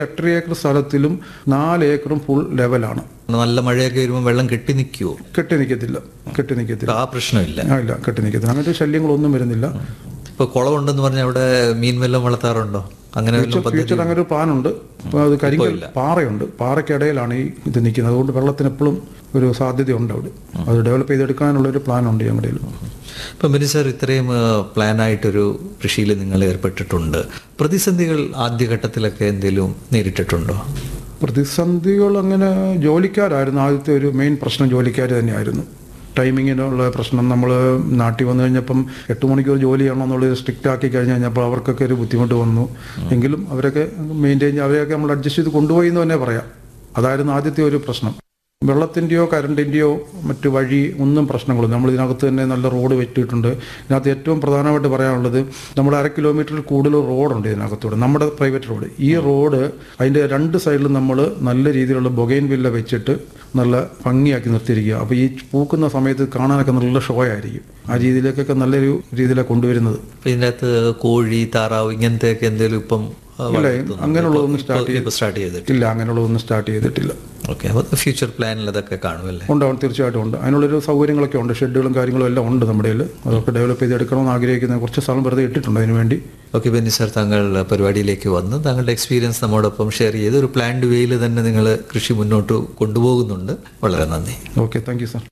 എട്ടര ഏക്കർ സ്ഥലത്തിലും നാല് ഏക്കറും ഫുൾ ലെവലാണ് നല്ല മഴയൊക്കെ വരുമ്പോൾ വെള്ളം കെട്ടി നിൽക്കുവോ കെട്ടി നിൽക്കത്തില്ല കെട്ടി നിൽക്കത്തില്ല ആ പ്രശ്നമില്ല ആ, ഇല്ല കെട്ടി നിൽക്കത്തില്ല അങ്ങനത്തെ ശല്യങ്ങളൊന്നും വരുന്നില്ല ഇപ്പൊ കുളമുണ്ടെന്ന് പറഞ്ഞാൽ അവിടെ മീൻ വല്ലതും വളർത്താറുണ്ടോ അങ്ങനെ വല്ലതും പദ്ധതി ഫ്യൂച്ചർ അങ്ങനെ ഒരു പ്ലാനുണ്ട് അപ്പോൾ അത് കരിങ്കൽ പാറയുണ്ട് പാറയ്ക്കിടയിലാണ് ഈ ഇത് നിൽക്കുന്നത് അതുകൊണ്ട് വെള്ളത്തിന് എപ്പോഴും ഒരു സാധ്യതയുണ്ട് അവിടെ അത് ഡെവലപ്പ് ചെയ്തെടുക്കാനുള്ള ഒരു പ്ലാനുണ്ട് ഞങ്ങളുടെ കയ്യിൽ. ഇപ്പം ബിനി സാർ ഇത്രയും പ്ലാനായിട്ടൊരു കൃഷിയിൽ നിങ്ങൾ ഏർപ്പെട്ടിട്ടുണ്ട് പ്രതിസന്ധികൾ ആദ്യഘട്ടത്തിലൊക്കെ എന്തെങ്കിലും നേരിട്ടിട്ടുണ്ടോ പ്രതിസന്ധികൾ അങ്ങനെ ജോലിക്കാരായിരുന്നു ആദ്യത്തെ ഒരു മെയിൻ പ്രശ്നം ജോലിക്കാർ തന്നെയായിരുന്നു ടൈമിങ്ങിനുള്ള പ്രശ്നം നമ്മൾ നാട്ടിൽ വന്നു കഴിഞ്ഞപ്പം എട്ട് മണിക്കൂർ ജോലി ചെയ്യണം എന്നുള്ളത് സ്ട്രിക്റ്റ് ആക്കി കഴിഞ്ഞ് കഴിഞ്ഞപ്പോൾ അവർക്കൊക്കെ ഒരു ബുദ്ധിമുട്ട് വന്നു എങ്കിലും അവരൊക്കെ മെയിൻറ്റെയിൻ അവരെയൊക്കെ നമ്മൾ അഡ്ജസ്റ്റ് ചെയ്ത് കൊണ്ടുപോയി എന്ന് തന്നെ പറയാം അതായിരുന്നു ആദ്യത്തെ ഒരു പ്രശ്നം വെള്ളത്തിൻ്റെയോ കറണ്ടിൻ്റെയോ മറ്റ് വഴി ഒന്നും പ്രശ്നങ്ങളും നമ്മൾ ഇതിനകത്ത് തന്നെ നല്ല റോഡ് വെച്ചിട്ടുണ്ട് ഇതിനകത്ത് ഏറ്റവും പ്രധാനമായിട്ട് പറയാനുള്ളത് നമ്മുടെ അര കിലോമീറ്ററിൽ കൂടുതൽ റോഡുണ്ട് ഇതിനകത്തൂടെ നമ്മുടെ പ്രൈവറ്റ് റോഡ് ഈ റോഡ് അതിൻ്റെ രണ്ട് സൈഡിലും നമ്മൾ നല്ല രീതിയിലുള്ള ബൊഗൈൻ വില്ല വെച്ചിട്ട് നല്ല ഭംഗിയാക്കി നിർത്തിയിരിക്കുക അപ്പോൾ ഈ പൂക്കുന്ന സമയത്ത് കാണാനൊക്കെ നല്ല ഷോ ആയിരിക്കും ആ രീതിയിലേക്കൊക്കെ നല്ലൊരു രീതിയിലാണ് കൊണ്ടുവരുന്നത് ഇപ്പൊ ഇതിൻ്റെ അകത്ത് കോഴി താറാവ് ഇങ്ങനത്തെയൊക്കെ എന്തെങ്കിലും ഇപ്പം ആ, ഇല്ല വളർത്തുന്നുണ്ടോ? അങ്ങനെയുള്ളതൊന്നും സ്റ്റാർട്ട് ഇപ്പൊ- ഇപ്പൊ സ്റ്റാർട്ട് ചെയ്തിട്ട് ഇല്ല അങ്ങനെയുള്ളതൊന്നും സ്റ്റാർട്ട് ചെയ്തിട്ടില്ല ഓക്കെ അപ്പോൾ ഫ്യൂച്ചർ പ്ലാനിൽ അതൊക്കെ കാണുമല്ലേ ഉണ്ടാവും തീർച്ചയായിട്ടും ഉണ്ട് അതിനുള്ളൊരു സൗകര്യങ്ങളൊക്കെ ഉണ്ട് ഷെഡ്യൂളും കാര്യങ്ങളും എല്ലാം ഉണ്ട് നമ്മുടെ കയ്യിൽ അതൊക്കെ ഡെവലപ്പ് ചെയ്തെടുക്കണമെന്ന് ആഗ്രഹിക്കുന്ന കുറച്ച് സ്ഥലം വെറുതെ ഇട്ടിട്ടുണ്ട് അതിന് വേണ്ടി ഓക്കെ ബെന്നി സാർ താങ്കൾ പരിപാടിയിലേക്ക് വന്ന് താങ്കളുടെ എക്സ്പീരിയൻസ് നമ്മോടൊപ്പം ഷെയർ ചെയ്ത് ഒരു പ്ലാൻഡ് വേയിൽ തന്നെ നിങ്ങൾ കൃഷി മുന്നോട്ട് കൊണ്ടുപോകുന്നുണ്ട് വളരെ നന്ദി ഓക്കെ താങ്ക് യു സാർ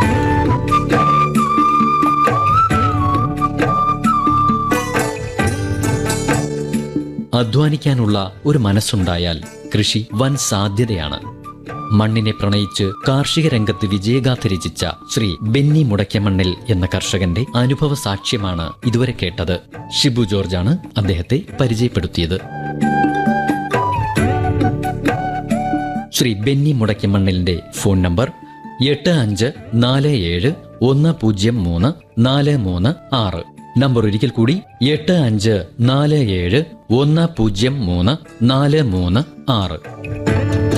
അധ്വാനിക്കാനുള്ള ഒരു മനസ്സുണ്ടായാൽ കൃഷി വൻ സാധ്യതയാണ് മണ്ണിനെ പ്രണയിച്ച് കാർഷിക രംഗത്ത് വിജയഗാഥ രചിച്ച ശ്രീ ബെന്നി മുടക്കമണ്ണിൽ എന്ന കർഷകന്റെ അനുഭവ സാക്ഷ്യമാണ് ഇതുവരെ കേട്ടത് ഷിബു ജോർജാണ് അദ്ദേഹത്തെ പരിചയപ്പെടുത്തിയത് ശ്രീ ബെന്നി മുടക്കമണ്ണിലിന്റെ ഫോൺ നമ്പർ എട്ട് അഞ്ച് നാല് ഏഴ് ഒന്ന് പൂജ്യം മൂന്ന് നാല് മൂന്ന് ആറ് നമ്പർ ഒരിക്കൽ കൂടി എട്ട് അഞ്ച് നാല് ഏഴ് ഒന്ന് പൂജ്യം മൂന്ന് നാല് മൂന്ന് ആറ്